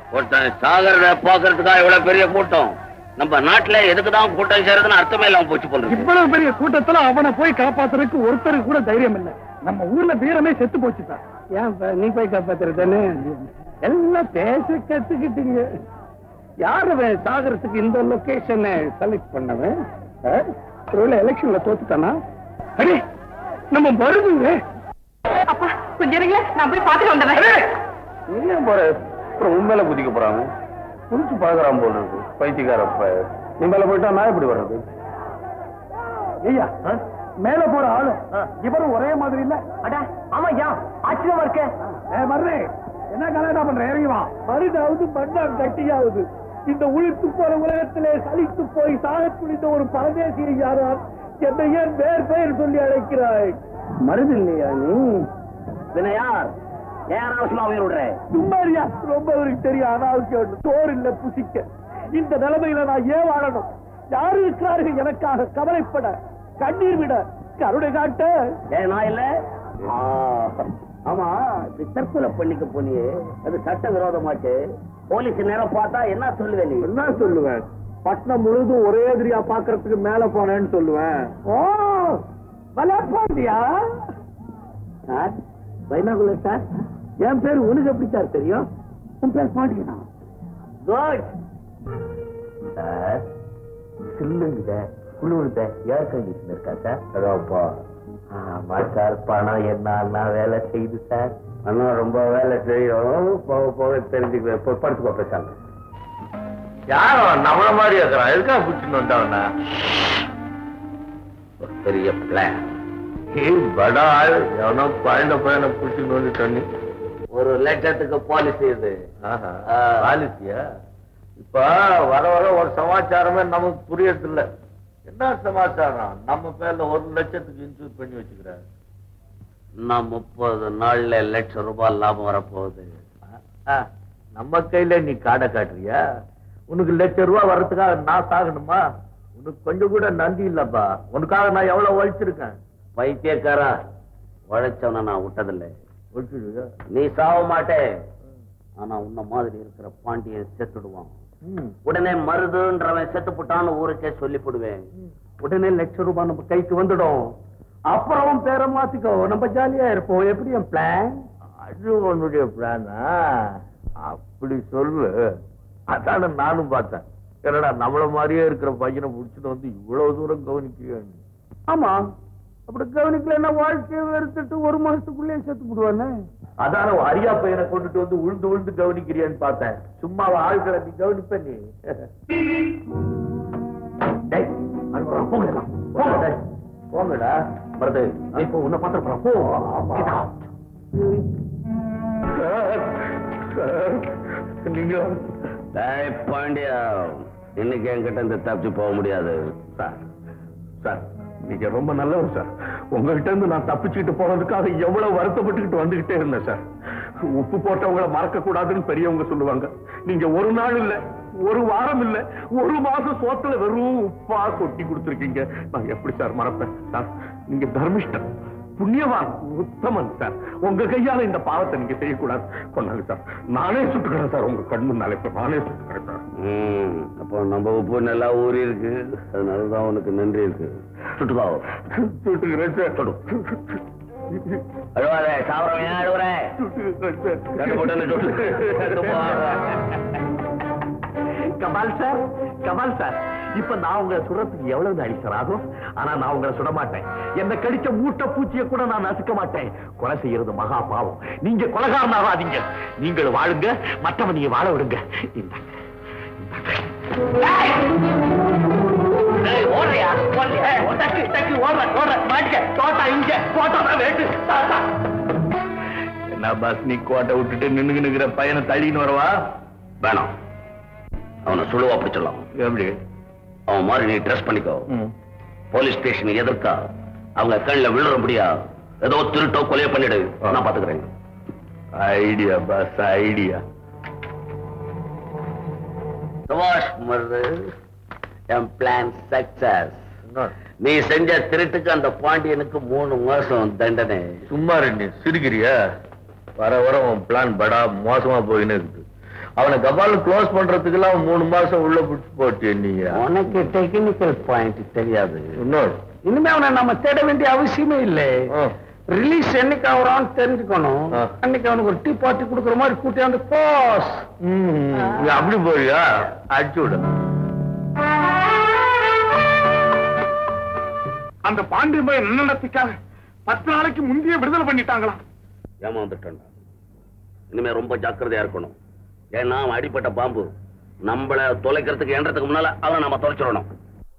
ஒருத்தன் சாகரத பாக்குறதுக்காக இவ்வளவு பெரிய கூட்டம் நம்ம நாட்டுல எதுக்குதான் கூட்டம் சேருதுன்னு அர்த்தமே இல்லாம போச்சு போல இருக்கு. இவ்வளவு பெரிய கூட்டத்துல அவனை போய் காப்பாத்துறதுக்கு ஒருத்தருக்கு கூட தைரியம் இல்ல நம்ம ஊர்ல வீரமே செத்து போச்சுதான் ஏன் இப்ப நீ போய் காப்பாத்துறதானே எல்லாம் பேச கத்துக்கிட்டீங்க யாரு அவன் சாகரத்துக்கு இந்த லொகேஷனை செலக்ட் பண்ணவன் ஆ? ஒருவேளை எலெக்ஷன்ல தோத்துட்டானா அடே நம்ம மருதுங்க அப்பா கொஞ்சம் இருங்க நான் போய் பாத்துட்டு வந்துடுறேன் நீ ஏன் போற அப்புறம் உண்மையில குதிக்க போறாங்க புடிச்சு பாக்குறான் போல இருக்கு பைத்தியக்காரப்ப நீ மேல போயிட்டா நான் எப்படி வர்றது ஐயா மேல போற ஆளு இவரும் ஒரே மாதிரி இல்ல அடா ஆமா ஐயா ஆச்சரியமா இருக்க ஏ மர்றே என்ன கலாட்டா பண்ற இறங்கி வா மருதாவது மண்ணாம் கட்டியாவது இந்த உழித்து போற உலகத்திலே சலித்து போய் சாக துணிந்த ஒரு பரதேசியை யாரால் என்னை ஏன் வேர் பெயர் சொல்லி அழைக்கிறாய் மருது இல்லையா நீ யார் ஏன் அவசியமா உயிர் விடுற சும்மாரியா ரொம்ப அவருக்கு தெரியும் அனாவசியம் சோறு இல்ல புசிக்க இந்த நிலைமையில நான் ஏன் வாழணும் யாரு இருக்கிறார்கள் எனக்காக கவலைப்பட கண்ணீர் விட கருணை காட்ட ஏன் நான் இல்ல ஆ, ஆமா இது தற்கொலை பண்ணிக்க போனியே அது சட்ட விரோதமாச்சு போலீஸ் நேரம் பார்த்தா என்ன சொல்லுவே நீ என்ன சொல்லுவேன் பட்னம் முழுதும் ஒரே எதிரியா பாக்குறதுக்கு மேல போனேன்னு சொல்லுவேன் ஓ வளர்ப்பாண்டியா சார் பைனாகுலர் சார் என் பேர் உனக்கு எப்படி சார் தெரியும் உன் பேர் பாண்டியனா குட் சார் சில்லுங்குத குளிர்த ஏர் கண்டிஷன் இருக்கா சார் அதாப்பா ஆமா சார் பணம் என்ன வேலை செய்யுது சார் அண்ணா ரொம்ப வேலை செய்யும் போக போக தெரிஞ்சுக்குவேன் இப்போ படுத்துக்கோ பேசாம யாரோ நம்மள மாதிரி இருக்கிறான் எதுக்காக பிடிச்சின்னு வந்தவனா ஒரு பெரிய பிளான் ஏய் படா ஆள் எவனோ குழந்தை பையனை பிடிச்சின்னு வந்து தண்ணி ஒரு லட்சத்துக்கு பாலிசி இது ஆஹா ஆ. பாலிசியா இப்ப வர வர ஒரு சமாச்சாரமே நமக்கு புரியறது இல்ல என்ன சமாச்சாரம் நம்ம பேர்ல ஒரு லட்சத்துக்கு இன்சூர் பண்ணி வச்சுக்கிறாரு இன்னும் முப்பது நாள்ல லட்சம் ரூபாய் லாபம் வரப்போகுது ஆ, நம்ம கையில நீ காடை காட்டுறியா உனக்கு லட்சம் ரூபாய் வர்றதுக்காக நான் சாகணுமா உனக்கு கொஞ்சம் கூட நன்றி இல்லப்பா உனக்காக நான் எவ்வளவு உழைச்சிருக்கேன் பைத்தியக்காரா உழைச்சவன நான் விட்டதில்லை ஒழிச்சிருக்க நீ சாவ மாட்டே ஆனா உன்ன மாதிரி இருக்கிற பாண்டியன் செத்துடுவான் உடனே மருதுன்றவன் செத்து புட்டான்னு ஊருக்கே சொல்லி போடுவேன் உடனே லட்சம் ரூபாய் நம்ம கைக்கு வந்துடும் அப்புறம் பேரை மாத்திக்கோ நம்ம ஜாலியா இருப்போம் எப்படி என் பிளான் அது உன்னுடைய பிளானா அப்படி சொல்லு அதான நானும் பார்த்தேன் என்னடா நம்மள மாதிரியே இருக்கிற பையனை புடிச்சிட்டு வந்து இவ்வளவு தூரம் கவனிக்க ஆமா அப்படி கவனிக்கல வாழ்க்கையை வெறுத்துட்டு ஒரு மாசத்துக்குள்ளே செத்து போடுவானே அதான உன் அரியா பையனை கொண்டுட்டு வந்து உழுந்து உழுந்து கவனிக்கிறியான்னு பார்த்தேன் சும்மா அவன் ஆள்களை நீ கவனிப்ப நீ டேய், அனுப்புறான், போங்கடா, போங்க, டேய். போங்கடா மருது இப்போ உன்னை பார்த்துருப்பான் போ Get out. நீங்க டேய் பாண்டியா இன்னைக்கு என்கிட்ட இருந்து தப்பிச்சு போக முடியாது சார் சார் நீங்க ரொம்ப நல்லவர் சார் உங்ககிட்ட இருந்து நான் தப்பிச்சுக்கிட்டு போனதுக்காக எவ்வளவு வருத்தப்பட்டுக்கிட்டு வந்துகிட்டே இருந்தேன் சார் உப்பு போட்டவங்கள மறக்க கூடாதுன்னு பெரியவங்க சொல்லுவாங்க நீங்க ஒரு நாள் இல்ல ஒரு வாரம் இல்ல ஒரு மாசம் சோத்துல வெறும் உப்பா கொட்டி கொடுத்துருக்கீங்க நான் எப்படி சார் மறப்பேன் சார் நீங்க தர்மிஷ்டன் புண்ணியவான் உத்தமன் சார் உங்க கையால இந்த பாவத்தை நீங்க செய்யக்கூடாது கொண்டாங்க சார் நானே சுட்டுக்கிறேன் சார் உங்க கண் முன்னால இப்ப நானே சுட்டுக்கிறேன் சார் ம், அப்போ நம்ம உப்பு நல்லா ஊறி இருக்கு அதனாலதான் உனக்கு நன்றி இருக்கு சுட்டுக்கோ சுட்டுக்கிறேன் சார் அழுவாதே சாவரம் ஏன் அழுவுற சுட்டுக்கிறேன் சார் ரெண்டு போட்டு சுட்டு செத்து போ. கமால் சார் கமால் சார் இப்ப நான் உங்களை சுடுறதுக்கு எவ்வளவு நாளி சார் ஆகும் ஆனா நான் உங்களை சுட மாட்டேன் என்ன கடிச்ச மூட்டை பூச்சியை கூட நான் நசுக்க மாட்டேன் கொலை செய்யறது மகா பாவம் நீங்க கொலகாரன் ஆகாதீங்க நீங்கள் வாழுங்க மற்றவன் நீங்க வாழ விடுங்க இந்தாங்க. டேய், ஓடுறியா? ஓடலையா? ஏய், டக்கு, டக்கு, ஓடுறேன், ஓடுறேன், மாட்டிக்க. தோட்டா இங்க, தோட்டா தான் வேண்டு. தாத்தா. என்ன பஸ் நீ கோட்டை விட்டுட்டு நின்னுக்கு நிக்கிற பையனை தள்ளின்னு வரவா வேணாம் அவனை சுழுவா பிடிச்சிடலாம் எப்படி அவன் மாதிரி நீ ட்ரெஸ் பண்ணிக்கோ ம். போலீஸ் ஸ்டேஷன் எதிர்க்கா அவங்க கண்ணில் விழுறபடியா ஏதோ திருட்டோ கொலையோ பண்ணிடு நான் பாத்துக்கிறேன் ஐடியா பஸ் ஐடியா சுபாஷ் மருது என் பிளான் சக்சஸ் நீ செஞ்ச திருட்டுக்கு அந்த பாண்டியனுக்கு மூணு மாசம் தண்டனை சும்மா ரெண்டு சிரிக்கிறியா வர வர உன் பிளான் படா மோசமா போயின்னு இருக்குது அவனை கபால க்ளோஸ் பண்றதுக்கெல்லாம் மூணு மாசம் உள்ள பிடிச்சு போட்டு நீங்க உனக்கு டெக்னிக்கல் பாயிண்ட் தெரியாது இன்னொரு இனிமே அவனை நம்ம தேட வேண்டிய அவசியமே இல்லை ஆ. ரிலீஸ் என்னைக்கு ஆகுறான்னு தெரிஞ்சுக்கணும் ஆ. அன்னைக்கு அவனுக்கு ஒரு டீ பார்ட்டி கொடுக்குற மாதிரி கூட்டியாந்து போஸ் ம், நீ அப்படி போறியா அடிச்சு விடு அந்த பாண்டியம்பாய் நன்னடத்துக்காக பத்து நாளைக்கு முந்தைய விடுதலை பண்ணிட்டாங்களாம் ஏமாந்துட்டான் இனிமே ரொம்ப ஜாக்கிரதையா இருக்கணும் ஏன்னா அவன் அடிப்பட்ட பாம்பு நம்மள தொலைக்கிறதுக்கு என்றதுக்கு முன்னால அவனை நம்ம தொலைச்சிடணும்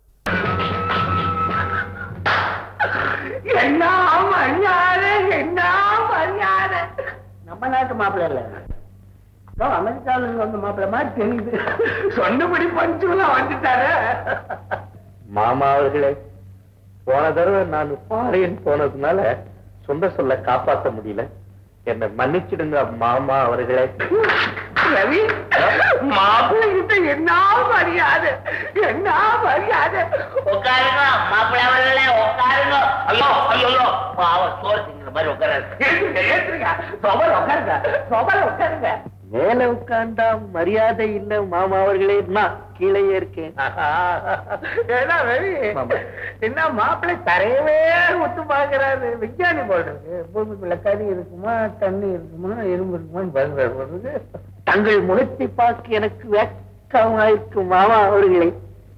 என்ன மரியாதை என்ன மரியாதை நம்ம நாட்டு மாப்பிள்ள இல்ல அமெரிக்கால இருந்து வந்த மாப்பிள்ள மாதிரி தெரியுது சொன்னபடி பஞ்சுலாம் வந்துட்டாரு மாமா அவர்களே போன தடவை நான் பாறையன் போனதுனால சொந்த சொல்ல காப்பாத்த முடியல என்ன மன்னிச்சிடுங்க மாமா அவர்களே ரவி மாப்பிள்ளை கிட்ட என்ன மரியாதை என்ன மரியாதை உட்காருங்க மாப்பிள்ள அவர்களே உட்காருங்க ஐயோ ஐயோ ஐயோ பாவம் சோறு திங்கிற மாதிரி உட்காரு ஏத்துங்க ஏத்துங்க சொபல் உட்காருங்க சொபல் உட்காருங்க மேல உட்கார்ந்தா மரியாதை இல்ல மாமா அவர்களே நான் கீழே இருக்கேன் ஏன்னா ரவி ஆமா. என்ன மாப்பிள்ளை தரையவே ஒத்து பாக்குறாரு விஞ்ஞானி போடுறது பூமிக்குள்ள கறி இருக்குமா தண்ணி இருக்குமா இரும்பு இருக்குமான்னு பாக்குறாரு போடுறது தங்கள் முகத்தை பார்க்க எனக்கு வெக்கமாயிருக்கும் மாமா அவர்களே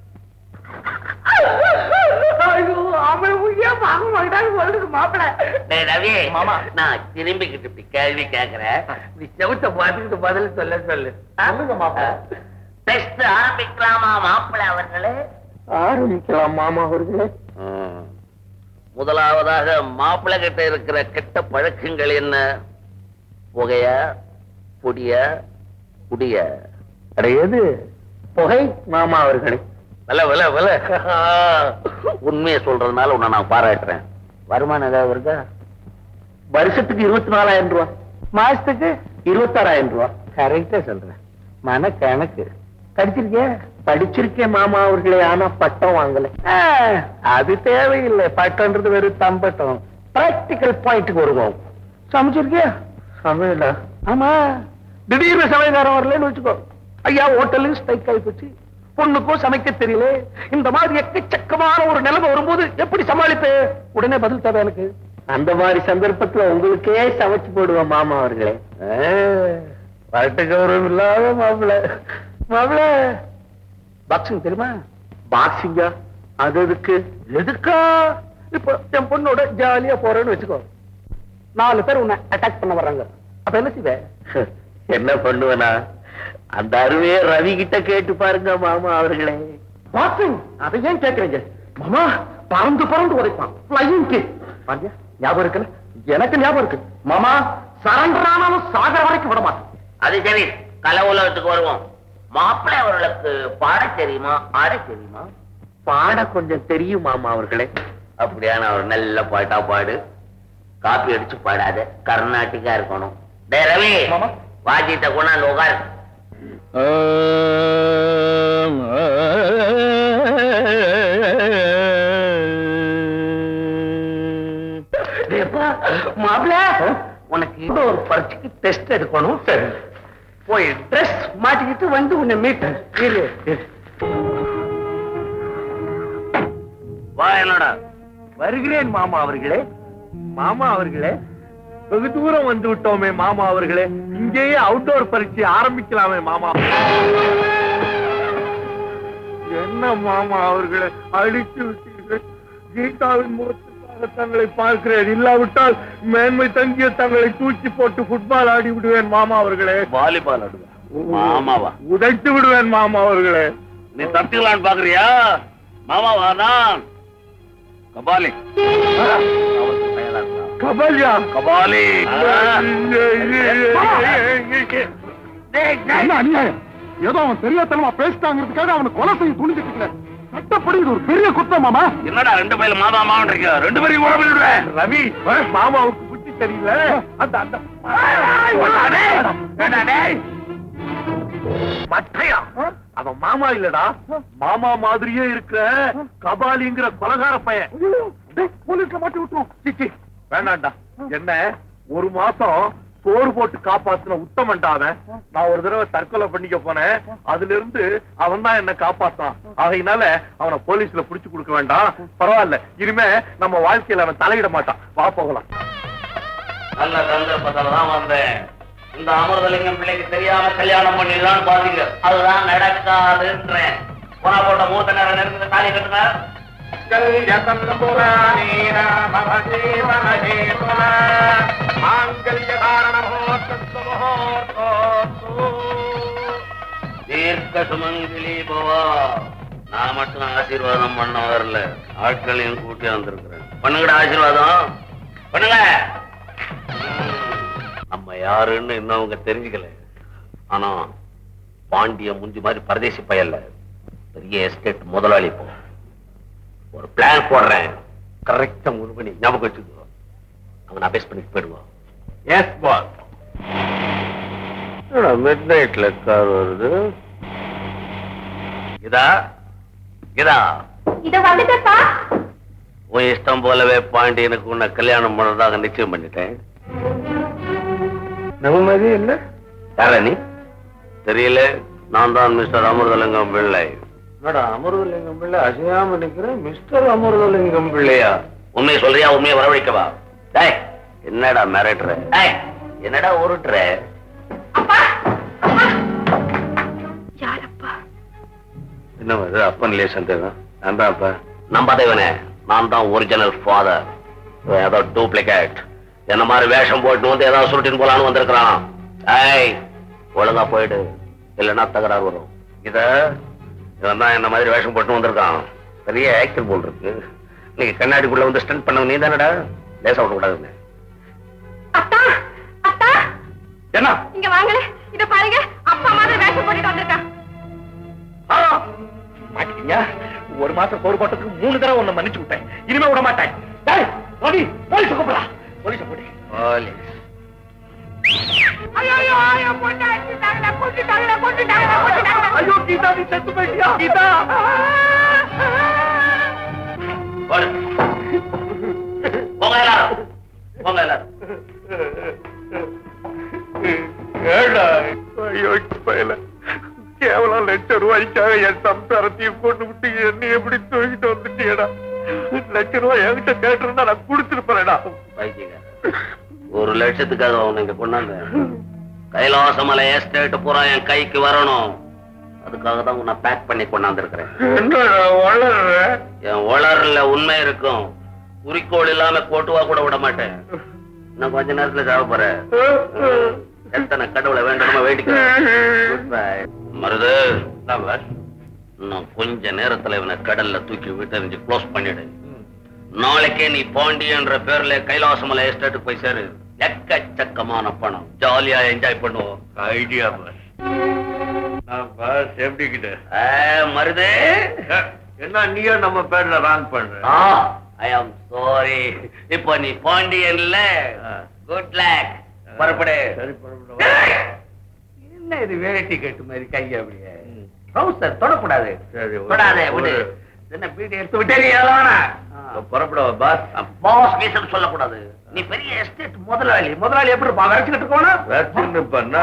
ஐயோ அவன் உய்யா பார்க்க மாட்டான்னு சொல்லுது மாப்பிள்ளை டேய் ரவி மாமா நான் திரும்பிக்கிட்டு இப்படி கேள்வி கேக்குறேன் நீ செவுத்த பார்த்துக்கிட்டு பதில் சொல்ல சொல்லு சொல்லுங்க மாப்பிள்ளை. டெஸ்ட் ஆரம்பிக்கலாமா மாப்பிள்ள அவர்களே ஆரம்பிக்கலாம் மாமா அவர்களே முதலாவதாக மாப்பிள்ள கிட்ட இருக்கிற கெட்ட பழக்கங்கள் என்ன புகைய புடிய குடிய அடையது புகை மாமா அவர்களே வில வில வில உண்மையை சொல்றதுனால உன்னை நான் பாராட்டுறேன் வருமானம் ஏதாவது இருக்கா வருஷத்துக்கு இருபத்தி நாலாயிரம் ரூபாய் மாசத்துக்கு இருபத்தாறாயிரம் ரூபாய் கரெக்டா சொல்றேன் மன கணக்கு படிச்சிருக்கியா படிச்சிருக்கேன் மாமா அவர்களே ஆனா பட்டம் வாங்கல ஆ, அது தேவையில்லை பட்டம்ன்றது வெறும் தம்பட்டம் பிராக்டிக்கல் பாயிண்ட்டுக்கு வருவோம் சமைச்சிருக்கியா சமையலா ஆமா திடீர்னு சமையல்காரன் வரலன்னு வச்சுக்கோ ஐயா ஹோட்டலு ஸ்ட்ரைக் ஆகி போச்சு பொண்ணுக்கும் சமைக்க தெரியல இந்த மாதிரி எக்கச்சக்கமான ஒரு நிலைமை வரும்போது எப்படி சமாளிப்பு உடனே பதில் தேவை எனக்கு அந்த மாதிரி சந்தர்ப்பத்துல உங்களுக்கே சமைச்சு போடுவேன் மாமா அவர்களே பாட்டு கௌரவம் இல்லாத மாப்பிள மாப்பிள பாக்ஸிங் தெரியுமா பாக்ஸிங்கா அது எதுக்கு எதுக்கா இப்போ என் பொண்ணோட ஜாலியா போறேன்னு வச்சுக்கோ நாலு பேர் உன்னை அட்டாக் பண்ண வர்றாங்க அப்ப என்ன செய்வே என்ன பண்ணுவேனா அந்த அருமையை ரவி கிட்ட கேட்டு பாருங்க மாமா அவர்களே பாக்ஸிங் அதை ஏன் கேக்குறீங்க மாமா பறந்து பறந்து உதைப்பான் ஃபிளையிங் கிக் பாண்டியா ஞாபகம் இருக்குல்ல எனக்கு ஞாபகம் இருக்கு மாமா சரண்டர் ஆனாலும் சாகர வரைக்கும் விட மாட்டேன் அது சரி கலை உலகத்துக்கு வருவோம் மாப்பிள்ளை அவர்களுக்கு பாட தெரியுமா ஆட தெரியுமா பாட கொஞ்சம் தெரியும் மாமா அவர்களே அப்படியான ஒரு நல்ல பாட்டா பாடு காப்பி அடிச்சு பாடாத கர்நாடிகா இருக்கணும் டே ரவி மாமா. வாஜித்த கொண்டாந்து உட்காரு மாப்பிள உனக்கு இந்த ஒரு பரீட்சைக்கு டெஸ்ட் எடுக்கணும் போய் ட்ரெஸ் மாட்டிக்கிட்டு வந்து உன்னை மீட் இரு இரு. வா என்னடா வருகிறேன் மாமா அவர்களே மாமா அவர்களே வெகு தூரம் வந்து விட்டோமே மாமா அவர்களே இங்கேயே அவுட்டோர் பரீட்சை ஆரம்பிக்கலாமே மாமா என்ன மாமா அவர்களே அடித்து விட்டீர்கள் கீதாவின் முகத்துக்காக தங்களை பார்க்கிறேன் இல்லாவிட்டால் மேன்மை தங்கிய தங்களை தூக்கி போட்டு ஃபுட்பால் ஆடி விடுவேன் மாமா அவர்களே வாலிபால் ஆடுவேன் மாமாவா உதைத்து விடுவேன் மாமா அவர்களே நீ தப்பிக்கலான்னு பாக்குறியா மாமாவா நான் கபாலி கபல்யா கபாலி என்ன அநியாயம் ஏதோ அவன் தெரியாதனமா பேசிட்டாங்கிறதுக்காக அவனை கொலை செய்ய துணிஞ்சிட்டு இருக்கல சட்டப்படி இது ஒரு பெரிய குத்தம் மாமா என்னடா ரெண்டு பையில மாமா மாவன் ரெண்டு பேரையும் கூட விடுவேன் ரவி மாமாவுக்கு புத்தி தெரியல அந்த அந்த மட்டையா அவன் மாமா இல்லடா மாமா மாதிரியே இருக்கிற கபாலிங்கிற கொலகார பையன் போலீஸ்ல மாட்டி விட்டுரும் சிச்சி வேண்டாம்டா என்ன ஒரு மாசம் சோறு போட்டு காப்பாத்தின உத்தமன்டா அவன் நான் ஒரு தடவை தற்கொலை பண்ணிக்க போனேன் அதுல இருந்து அவன் தான் என்ன காப்பாத்தான் ஆகையினால அவனை போலீஸ்ல புடிச்சு கொடுக்க வேண்டாம் பரவாயில்ல இனிமே நம்ம வாழ்க்கையில அவன் தலையிட மாட்டான் வா போகலாம் நல்ல சந்தர்ப்பத்துல தான் வந்தேன் இந்த அமிர்தலிங்கம் பிள்ளைக்கு தெரியாம கல்யாணம் பண்ணிடலாம்னு பாத்தீங்க அதுதான் நடக்காதுன்றேன் போனா போட்ட மூத்த நேரம் நெருங்குது தாலி கட்டுங்க தீர்க்க சுமங்கலி பவா நான் மட்டும் ஆசீர்வாதம் பண்ண வரல ஆட்களையும் கூட்டி வந்திருக்கிறேன் பண்ணுங்கடா ஆசீர்வாதம் பண்ணுங்க ம், நம்ம யாருன்னு இன்னும் அவங்க தெரிஞ்சுக்கல ஆனா பாண்டிய முஞ்சி மாதிரி பரதேசி பயல்ல பெரிய எஸ்டேட் முதலாளி இப்போ ஒரு பிளான் போடுறேன் கரெக்டா மூணு மணி ஞாபகம் வச்சுக்கோ அவன் அபேஸ் பண்ணிட்டு போயிடுவான் எஸ் பாஸ் மிட் நைட்ல கார் வருது இதா இதா இத வந்துட்டப்பா உன் இஷ்டம் போலவே பாண்டியனுக்கு உன்னை கல்யாணம் பண்றதாக நிச்சயம் பண்ணிட்டேன் நம்ம மாதிரி இல்ல யாரா நீ தெரியல நான் தான் மிஸ்டர் அமிர்தலிங்கம் பிள்ளை என்னடா அமிர்தலிங்கம் பிள்ளை அசையாம நிக்கிறேன் மிஸ்டர் அமிர்தலிங்கம் பிள்ளையா உண்மையை சொல்றியா உண்மையை வரவழைக்கவா டேய் என்னடா மிரட்டுற டேய் என்னடா உருட்டுற அப்பா அப்பா யாரப்பா என்ன இது அப்பன் இல்லையே சந்தேகம் நான் தான் அப்ப நம்பாத இவனே நான் தான் ஒரிஜினல் ஃபாதர் ஏதோ டூப்ளிகேட் என்ன மாதிரி வேஷம் போட்டு வந்து ஏதாவது சுருட்டின்னு போலான்னு வந்திருக்கிறான் ஏய் ஒழுங்கா போயிடு இல்லைன்னா தகராறு வரும் இத இவன் தான் என்ன மாதிரி வேஷம் போட்டு வந்திருக்கான் பெரிய ஆக்டர் போல் இருக்கு நீங்க கண்ணாடிக்குள்ள வந்து ஸ்டண்ட் பண்ண நீ தானடா லேசா விட கூடாதுன்னு அத்தா அத்தா என்ன இங்க வாங்கல இத பாருங்க அப்பா மாதிரி வேஷம் போட்டுட்டு வந்திருக்கான் மாட்டீங்க ஒரு மாசம் சோறு போட்டதுக்கு மூணு தடவை உன்னை மன்னிச்சு விட்டேன் இனிமே விட மாட்டேன் டேய், ரவி, போலீஸை கூப்பிடா போலீஸை கூப்பிடு போலீஸ் ஐயோ ஐயோ ஐயோ கொண்டாடிட்டாங்க கொண்டுட்டாங்க கொண்டுட்டாங்க கொண்டுட்டாங்க ஐயோ கீதா நீ செத்து போயிட்டியா கீதா போடு போங்க எல்லாரும் போங்க எல்லாரும் ஏடா ஐயோ பயல கேவலம் லட்சம் ரூபாய்க்காக என் சம்சாரத்தையும் கொண்டு விட்டு என்ன எப்படி தூக்கிட்டு வந்துட்டியடா லட்சம் ரூபாய் என்கிட்ட கேட்டிருந்தா நான் கொடுத்துருப்பேன்டா பைத்தியக்காரன். ஒரு லட்சத்துக்காக அவனை இங்க கொண்டாந்து கைலாசமலை எஸ்டேட் பூரா என் கைக்கு வரணும் அதுக்காக தான் உன்னை பேக் பண்ணி கொண்டாந்துருக்கிறேன் என்னடா வளர்ற என் உளறல உண்மை இருக்கும் குறிக்கோள் இல்லாம கோட்டுவா கூட விட மாட்டேன் இன்னும் கொஞ்ச நேரத்துல சாவ போற எத்தனை கடவுளை வேண்டுமா வேண்டிக்கிறேன் மருது இன்னும் கொஞ்ச நேரத்துல இவனை கடல்ல தூக்கி விட்டு க்ளோஸ் பண்ணிடு நாளைக்கே நீ பாண்டியன்ற பேர்ல கைலாசமலை எஸ்டேட்டுக்கு போய் சேரு எக்கச்சக்கமான பணம் ஜாலியா என்ஜாய் பண்ணுவோம் ஐடியா பாஸ் நான் பாஸ் எப்படி கிட்ட ஆ, மருது என்ன நீயே நம்ம பேர்ல ராங் பண்ற ஐ ஆம் சாரி இப்போ நீ பாண்டியன்ல ஆ. குட் லக் புறப்படு சரி புறப்படு. என்ன இது வேட்டி கட்டு மாதிரி கை அப்படியே ட்ரௌசர் தொடக்கூடாது சரி, ஒரு- தொடாதே விடு ஒரு- என்ன பீடி எடுத்து விட்டே நீ எவ்வளோனா புறப்படவா பாஸ் பாஸ் கீசன் சொல்லக்கூடாது நீ பெரிய எஸ்டேட் முதலாளி முதலாளி எப்படி இருப்பான் வரைச்சுக்கிட்டு போனா வச்சுன்னு பண்ணா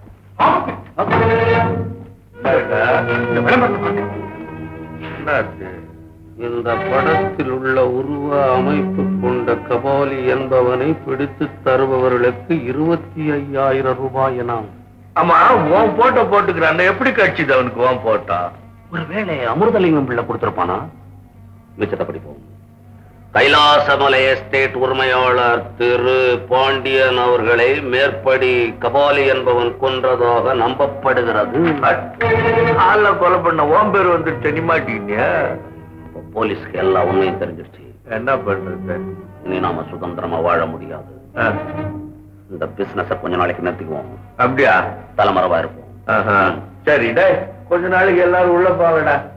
என்னாச்சு இந்த படத்தில் உள்ள உருவ அமைப்பு கொண்ட கபாலி என்பவனை பிடித்து தருபவர்களுக்கு இருபத்தி ஐயாயிரம் ரூபாய் எனாம் ஆமா உன் போட்டோ போட்டுக்கிறான் எப்படி கட்சிது அவனுக்கு உன் போட்டா ஒருவேளை அமிர்தலிங்கம் பிள்ளை கொடுத்திருப்பானா மிச்சத்தை படிப்போம் கைலாசமலை எஸ்டேட் உரிமையாளர் திரு பாண்டியன் அவர்களை மேற்படி கபாலி என்பவன் கொன்றதாக நம்பப்படுகிறது ஆள்ல கொலை பண்ண ஓம் பேர் வந்துட்டு நிமாட்டீங்க இப்ப போலீஸ்க்கு எல்லா உண்மையும் தெரிஞ்சிருச்சு என்ன பண்றது இனி நாம சுதந்திரமா வாழ முடியாது ஆ, இந்த பிசினஸ கொஞ்ச நாளைக்கு நிறுத்திக்குவோம் அப்படியா தலைமறைவா இருப்போம் ஆஹா. சரி டேய் கொஞ்ச நாளைக்கு எல்லாரும் உள்ள போங்கடா